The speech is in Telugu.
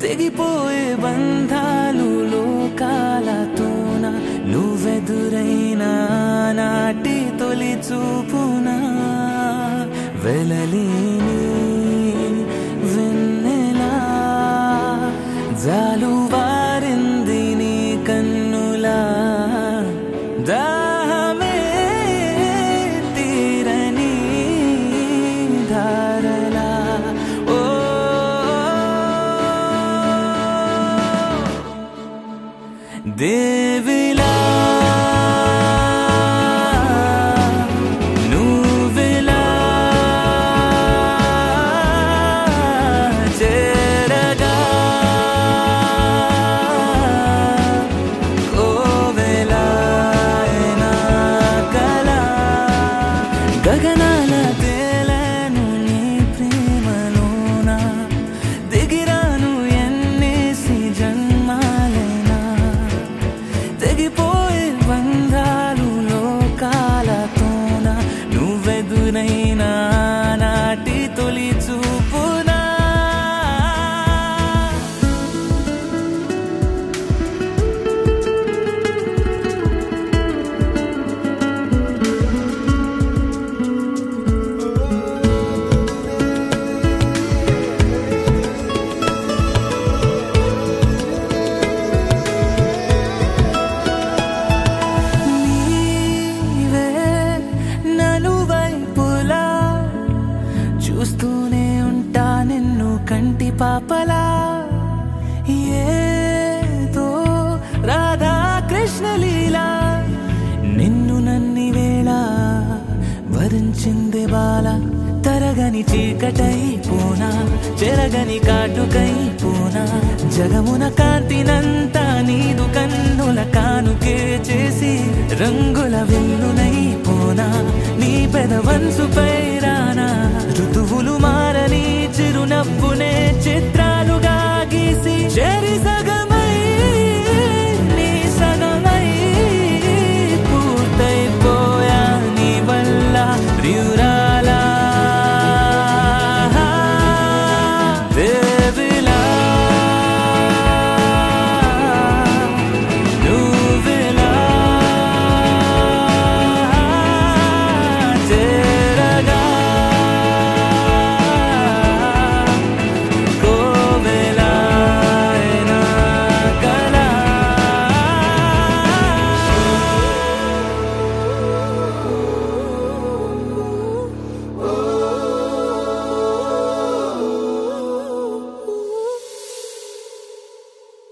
తెగిపోయే బంధాలు లోకాలతోన నువ్వెదురైన నాటి తొలి చూపున వెలలేని వెన్నెలా జాలువారింది నీ కన్నులా దాహమే తీరని ధారలా ఓ దేవిలా నువ్విలా చేరగా కోవెలాయన కల గగనాల తేలను నీ ప్రేమలోన దిగిరాను ఎన్నేసి జన్మాలైనా తెగిపోయే బంధాలు లోకాలతోన నువ్వెదురైనా నాటి తొలి చూపునా నీవే నలువైపులా చూస్తూనే ఉంటా నిన్ను కంటి పాపలా ఏదో రాధా కృష్ణ లీలా నిన్ను నన్ని వేళ వరించింది బాల తరగని చీకటై పూనా చెరగని కాటుకై పూనా జగమున కాంతినంతా నీదు కన్నుల కానుకే చేసి రంగుల వెన్నునై పోనా నీ పెదవన్సుపై రానా